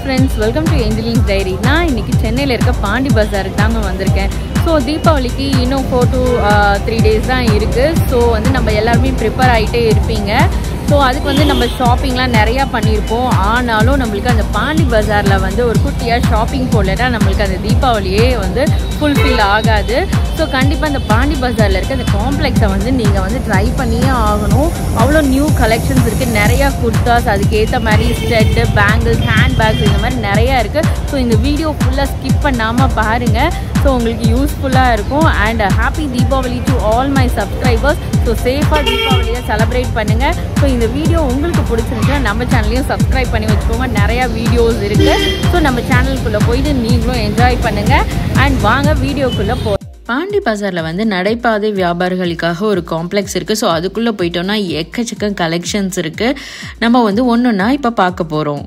Friends welcome to Angeline's diary நான் இன்னைக்கு சென்னையில் இருக்க பாண்டி பஜாருக்கு தாங்க வந்திருக்கேன் ஸோ தீபாவளிக்கு இன்னும் ஃபோர் டு த்ரீ டேஸ் தான் இருக்குது ஸோ வந்து நம்ம எல்லாருமே ப்ரிப்பேர் ஆகிட்டே இருப்பீங்க ஸோ அதுக்கு வந்து நம்ம ஷாப்பிங்லாம் நிறையா பண்ணியிருப்போம் ஆனாலும் நம்மளுக்கு அந்த பாண்டி பஜாரில் வந்து ஒரு குட்டியாக ஷாப்பிங் போடலைன்னா நம்மளுக்கு அந்த தீபாவளியே வந்து ஃபுல்ஃபில் ஆகாது ஸோ கண்டிப்பாக இந்த பாண்டி பஜாரில் இருக்க அந்த காம்ப்ளெக்ஸை வந்து நீங்கள் வந்து ட்ரை பண்ணியே ஆகணும் அவ்வளோ நியூ கலெக்ஷன்ஸ் இருக்குது நிறையா குர்தாஸ் அதுக்கேற்ற மாதிரி ஸ்டெட்டு பேங்கிள்ஸ் ஹேண்ட் பேக்ஸ் இந்த மாதிரி நிறையா இருக்குது ஸோ இந்த வீடியோ ஃபுல்லாக ஸ்கிப் பண்ணாமல் பாருங்கள் ஸோ உங்களுக்கு யூஸ்ஃபுல்லாக இருக்கும் and happy Deepavali to all my subscribers so சேஃபாக தீபாவளியை செலிப்ரேட் பண்ணுங்கள் ஸோ இந்த வீடியோ உங்களுக்கு பிடிச்சிருந்துச்சுன்னா நம்ம சேனலையும் சப்ஸ்கிரைப் பண்ணி வச்சுக்கோங்க நிறையா வீடியோஸ் இருக்குது ஸோ நம்ம சேனலுக்குள்ளே போயிட்டு நீங்களும் என்ஜாய் பண்ணுங்கள் அண்ட் வாங்க வீடியோக்குள்ளே போ பாண்டி பஜாரில் வந்து நடைபாதை வியாபாரிகளுக்காக ஒரு காம்ப்ளெக்ஸ் இருக்குது ஸோ அதுக்குள்ளே போயிட்டோம்னா எக்கச்சக்க கலெக்ஷன்ஸ் இருக்குது நம்ம வந்து ஒன்றுன்னா இப்போ பார்க்க போகிறோம்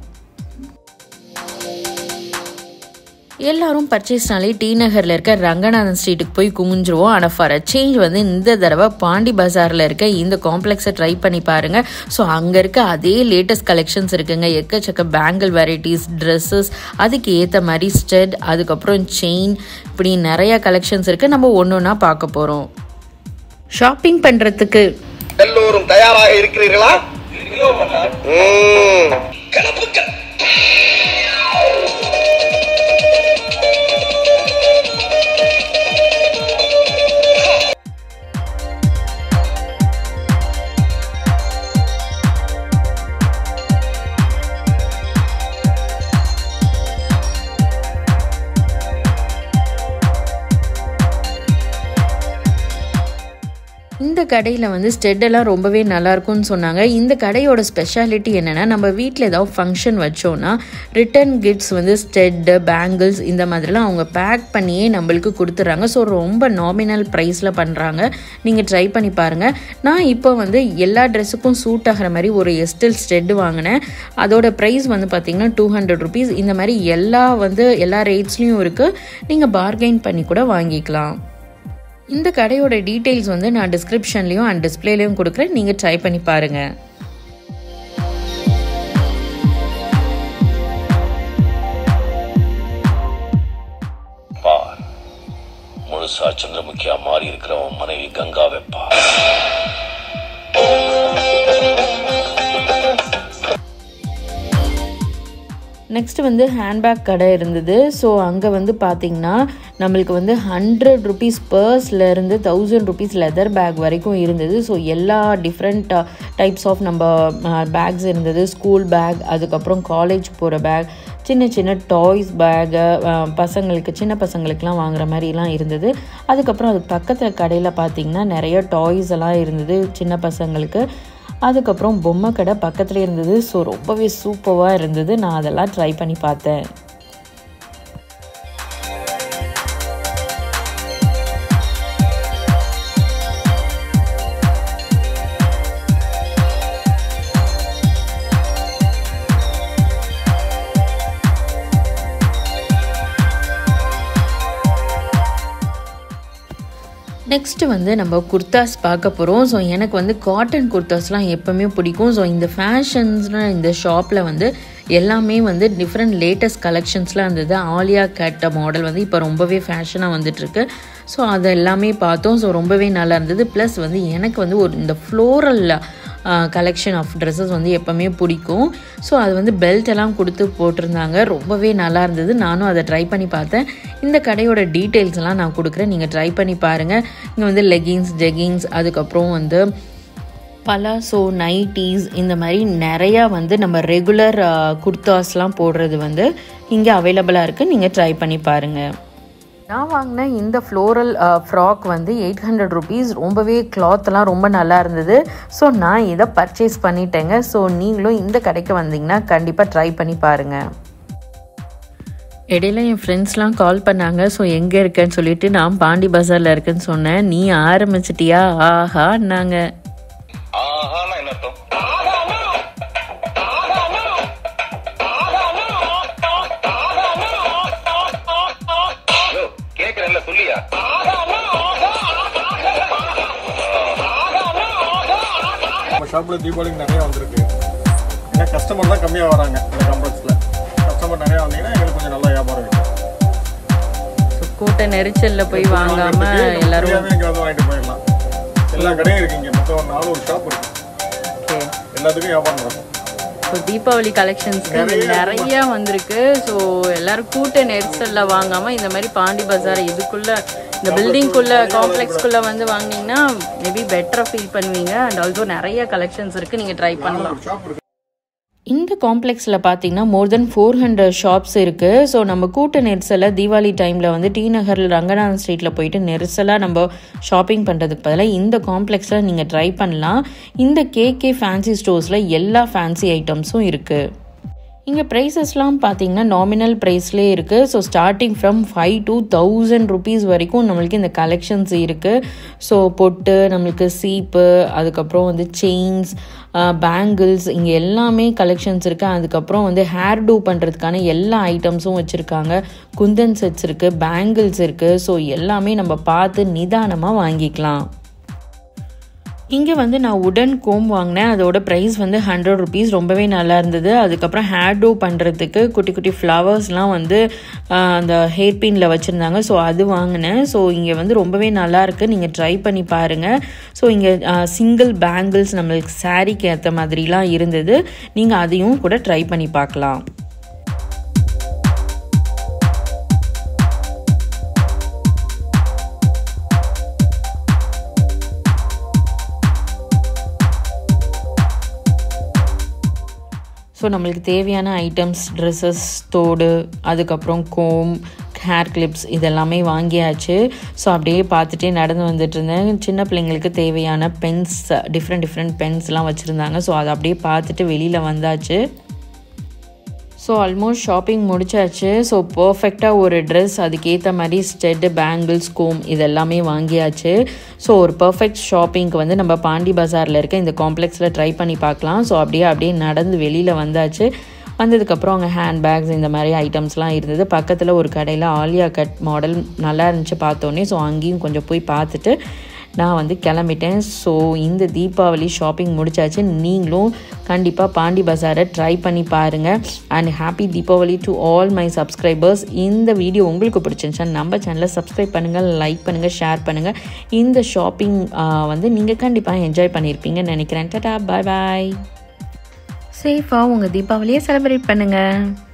எல்லாரும் பர்ச்சேஸ்னாலே டி நகரில் இருக்க ரங்கநாதன் ஸ்ட்ரீட்டுக்கு போய் குமிஞ்சிருவோம் ஆனால் ஃபார் அ சேஞ்ச் வந்து இந்த தடவை பாண்டி பஜாரில் இருக்க இந்த காம்ப்ளெக்ஸை ட்ரை பண்ணி பாருங்கள் ஸோ அங்கே இருக்க அதே லேட்டஸ்ட் கலெக்ஷன்ஸ் இருக்குங்க எக்கச்சக்க பேங்கிள் வெரைட்டிஸ் ட்ரெஸ்ஸஸ் அதுக்கு ஏற்ற மாதிரி ஸ்டெட் அதுக்கப்புறம் செயின் இப்படி நிறைய கலெக்ஷன்ஸ் இருக்குது நம்ம ஒன்று ஒன்றா பார்க்க போகிறோம் ஷாப்பிங் பண்ணுறதுக்கு எல்லோரும் தயாராக இருக்கிறீர்களா ம். கிளப்புக்கள். இந்த கடையில் வந்து ஸ்டெட்டெல்லாம் ரொம்பவே நல்லாயிருக்கும்னு சொன்னாங்க இந்த கடையோட ஸ்பெஷாலிட்டி என்னென்னா நம்ம வீட்டில் ஏதாவது ஃபங்க்ஷன் வச்சோன்னா ரிட்டன் கிஃப்ட்ஸ் வந்து ஸ்டெட்டு பேங்கிள்ஸ் இந்த மாதிரிலாம் அவங்க பேக் பண்ணியே நம்மளுக்கு கொடுத்துட்றாங்க ஸோ ரொம்ப நாமினல் ப்ரைஸில் பண்ணுறாங்க நீங்கள் ட்ரை பண்ணி பாருங்கள் நான் இப்போ வந்து எல்லா ட்ரெஸ்ஸுக்கும் சூட் ஆகிற மாதிரி ஒரு எஸ்டில் ஸ்டெட் வாங்கினேன் அதோட ப்ரைஸ் வந்து பார்த்திங்கன்னா டூ ஹண்ட்ரட் ருபீஸ் இந்த மாதிரி எல்லா வந்து எல்லா ரேட்ஸ்லேயும் இருக்குது நீங்கள் பார்கெயின் பண்ணி கூட வாங்கிக்கலாம் இந்த கடையோட டீட்டெயில்ஸ் வந்து நான் டிஸ்கிரிப்ஷன்லேயும் அண்ட் டிஸ்பிளேலையும் கொடுக்குறேன் நீங்கள் ட்ரை பண்ணி பாருங்கள் பார் முழுசா சந்திரமுகியா மாறி இருக்கிறவன் மனைவி கங்கா வெப்பா நெக்ஸ்ட் வந்து ஹேண்ட்பேக் கடை இருந்தது ஸோ அங்கே வந்து பார்த்திங்கன்னா நம்மளுக்கு வந்து ஹண்ட்ரட் ருபீஸ் பர்ஸ்லேருந்து தௌசண்ட் ருபீஸ் லெதர் பேக் வரைக்கும் இருந்தது ஸோ எல்லா டிஃப்ரெண்ட் டைப்ஸ் ஆஃப் நம்ம பேக்ஸ் இருந்தது ஸ்கூல் பேக் அதுக்கப்புறம் காலேஜ் போகிற பேக் சின்ன சின்ன டாய்ஸ் பேகு பசங்களுக்கு சின்ன பசங்களுக்குலாம் வாங்குற மாதிரிலாம் இருந்தது அதுக்கப்புறம் அது பக்கத்தில் கடையில் பார்த்திங்கன்னா நிறைய டாய்ஸ் எல்லாம் இருந்தது சின்ன பசங்களுக்கு அதுக்கப்புறம் பொம்மை கடை பக்கத்துலேயே இருந்தது ஸோ ரொம்பவே சூப்பராக இருந்தது நான் அதெல்லாம் ட்ரை பண்ணி பார்த்தேன் நெக்ஸ்ட்டு வந்து நம்ம குர்தாஸ் பார்க்க போகிறோம் ஸோ எனக்கு வந்து காட்டன் குர்தாஸ்லாம் எப்போவுமே பிடிக்கும் ஸோ இந்த ஃபேஷன்ஸ்னு இந்த ஷாப்பில் வந்து எல்லாமே வந்து டிஃப்ரெண்ட் லேட்டஸ்ட் கலெக்ஷன்ஸ்லாம் இருந்தது ஆலியா கட்ட மாடல் வந்து இப்போ ரொம்பவே ஃபேஷனாக வந்துட்டுருக்கு ஸோ அது எல்லாமே பார்த்தோம் ஸோ ரொம்பவே நல்லா இருந்தது ப்ளஸ் வந்து எனக்கு வந்து ஒரு இந்த ஃப்ளோரல் கலெக்ஷன் ஆஃப் ட்ரெஸ்ஸஸ் வந்து எப்போவுமே பிடிக்கும் ஸோ அது வந்து பெல்ட் எல்லாம் கொடுத்து போட்டிருந்தாங்க ரொம்பவே நல்லா இருந்தது நானும் அதை ட்ரை பண்ணி பார்த்தேன் இந்த கடையோட டீட்டெயில்ஸ் எல்லாம் நான் கொடுக்குறேன் நீங்கள் ட்ரை பண்ணி பாருங்கள் இங்கே வந்து லெகின்ஸ் ஜெகின்ஸ் அதுக்கப்புறம் வந்து பலாசோ நைட்டீஸ் இந்த மாதிரி நிறையா வந்து நம்ம ரெகுலர் குர்தாஸ்லாம் போடுறது வந்து இங்கே அவைலபிளாக இருக்குது நீங்கள் ட்ரை பண்ணி பாருங்கள் நான் வாங்கின இந்த ஃப்ளோரல் ஃப்ராக் வந்து எயிட் ஹண்ட்ரட் ருபீஸ் ரொம்பவே கிளாத்லாம் ரொம்ப நல்லா இருந்தது ஸோ நான் இதை பர்ச்சேஸ் பண்ணிட்டேங்க ஸோ நீங்களும் இந்த கடைக்கு வந்தீங்கன்னா கண்டிப்பாக ட்ரை பண்ணி பாருங்கள் இடையில என் ஃப்ரெண்ட்ஸ்லாம் கால் பண்ணாங்க ஸோ எங்கே இருக்கேன்னு சொல்லிட்டு நான் பாண்டி பஜாரில் இருக்கேன்னு சொன்னேன் நீ ஆரம்பிச்சிட்டியா ஆஹா நாங்கள் ஆஹான்னா என்ன அர்த்தம் யோ, கேக்குறேன்ல சொல்லியா நம்ம ஷாப்பில் தீபாவளிக்கு நிறைய வந்திருக்கு ஏன்னா கஸ்டமர் தான் கம்மியாக வராங்க இந்த காம்ப்ளெக்ஸில் கஸ்டமர் கஸ்டமர் நிறையா வந்தீங்கன்னா எங்களுக்கு கொஞ்சம் நல்லா வியாபாரம் இருக்கும் ஸோ கூட்ட நெரிச்சலில் போய் வாங்காம எல்லாரும் ஃப்ரீயாவே இங்க வந்து வாங்கிட்டு போயிடலாம் எல்லா கடையும் இருக்கு இங்க மொத்தம் நானூறு ஷாப் இருக்கு ஓகே எல்லாத்துக்கும் வியாபாரம் நடக்கும் ஸோ தீபாவளி கலெக்ஷன்ஸ்க்கு நிறைய வந்திருக்கு ஸோ எல்லாரும் கூட்ட நெரிசலில் வாங்காமல் இந்த மாதிரி பாண்டி பஜார் இதுக்குள்ள இந்த பில்டிங்குள்ள காம்ப்ளெக்ஸ்க்குள்ள வந்து வாங்கினீங்கன்னா மேபி பெட்டராக ஃபீல் பண்ணுவீங்க அண்ட் ஆல்சோ நிறைய கலெக்ஷன்ஸ் இருக்குது நீங்கள் ட்ரை பண்ணலாம் ஷாப் இருக்கு இந்த காம்ப்ளெக்ஸில் பார்த்தீங்கன்னா more then four hundred shops இருக்குது ஸோ நம்ம கூட்ட நெரிசலில் தீபாவளி டைமில் வந்து டி நகரில் ரங்கநாதன் ஸ்ட்ரீட்டில் போயிட்டு நெரிசலாக நம்ம ஷாப்பிங் பண்ணுறதுக்கு பதிலாக இந்த காம்ப்ளெக்ஸில் நீங்கள் ட்ரை பண்ணலாம் இந்த கேகே ஃபேன்சி ஸ்டோர்ஸில் எல்லா ஃபேன்சி ஐட்டம்ஸும் இருக்குது இங்கே ப்ரைஸஸ்லாம் பார்த்தீங்கன்னா நாமினல் ப்ரைஸ்லேயே இருக்குது so starting from five to thousand rupees வரைக்கும் நம்மளுக்கு இந்த கலெக்ஷன்ஸ் இருக்குது ஸோ பொட்டு நம்மளுக்கு சீப்பு அதுக்கப்புறம் வந்து செயின்ஸ் பேங்கிள்ஸ் இங்கே எல்லாமே கலெக்ஷன்ஸ் இருக்குது அதுக்கப்புறம் வந்து ஹேர் டூ பண்ணுறதுக்கான எல்லா ஐட்டம்ஸும் வச்சுருக்காங்க குந்தன் செட்ஸ் இருக்குது பேங்கிள்ஸ் இருக்குது ஸோ எல்லாமே நம்ம பார்த்து நிதானமாக வாங்கிக்கலாம் இங்கே வந்து நான் உடன் கோம் வாங்கினேன் அதோட ப்ரைஸ் வந்து ஹண்ட்ரட் ருபீஸ் ரொம்பவே நல்லா இருந்தது அதுக்கப்புறம் ஹேர் டூ பண்ணுறதுக்கு குட்டி குட்டி ஃப்ளவர்ஸ்லாம் வந்து ஆஹ், அந்த ஹேர் பின்னில் வச்சுருந்தாங்க ஸோ அது வாங்கினேன் ஸோ இங்கே வந்து ரொம்பவே நல்லா இருக்கு நீங்கள் ட்ரை பண்ணி பாருங்கள் ஸோ இங்கே சிங்கிள் பேங்கிள்ஸ் நம்மளுக்கு சாரீக்கு ஏற்ற மாதிரிலாம் இருந்தது நீங்கள் அதையும் கூட ட்ரை பண்ணி பார்க்கலாம் ஸோ நம்மளுக்கு தேவையான ஐட்டம்ஸ் ட்ரெஸ்ஸஸ் தோடு அதுக்கப்புறம் கோம் ஹேர் கிளிப்ஸ் இதெல்லாமே வாங்கியாச்சு ஸோ அப்படியே பார்த்துட்டே நடந்து வந்துட்டு இருந்தேன் சின்ன பிள்ளைங்களுக்கு தேவையான பென்ஸ் டிஃப்ரெண்ட் டிஃப்ரெண்ட் பென்ஸ்லாம் வச்சுருந்தாங்க ஸோ அதை அப்படியே பார்த்துட்டு வெளியில் வந்தாச்சு ஸோ ஆல்மோஸ்ட் ஷாப்பிங் முடிச்சாச்சு ஸோ பர்ஃபெக்டாக ஒரு ட்ரெஸ் அதுக்கேற்ற மாதிரி ஸ்டெட்டு பேங்கிள்ஸ் கோம் இதெல்லாமே வாங்கியாச்சு ஸோ ஒரு பர்ஃபெக்ட் ஷாப்பிங்க்கு வந்து நம்ம பாண்டி பஜாரில் இருக்க இந்த காம்ப்ளெக்ஸில் ட்ரை பண்ணி பார்க்கலாம் ஸோ அப்படியே அப்படியே நடந்து வெளியில் வந்தாச்சு வந்ததுக்கப்புறம் அங்கே ஹேண்ட் பேக்ஸ் இந்த மாதிரி ஐட்டம்ஸ்லாம் இருந்தது பக்கத்தில் ஒரு கடையில் ஆலியா கட் மாடல் நல்லா இருந்துச்சு பார்த்தோன்னே ஸோ அங்கேயும் கொஞ்சம் போய் பார்த்துட்டு நான் வந்து கிளம்பிட்டேன் ஸோ இந்த தீபாவளி ஷாப்பிங் முடிச்சாச்சு நீங்களும் கண்டிப்பாக பாண்டி பஜாரை ட்ரை பண்ணி பாருங்கள் and happy Deepavali to all my subscribers இந்த வீடியோ உங்களுக்கு பிடிச்சிருந்துச்சா நம்ம சேனலை சப்ஸ்கிரைப் பண்ணுங்கள் லைக் பண்ணுங்கள் ஷேர் பண்ணுங்கள் இந்த ஷாப்பிங் வந்து நீங்கள் கண்டிப்பாக என்ஜாய் பண்ணியிருப்பீங்கன்னு நினைக்கிறேன் டாடா பாய் பாய் சேஃபாக உங்கள் தீபாவளியை செலிப்ரேட் பண்ணுங்கள்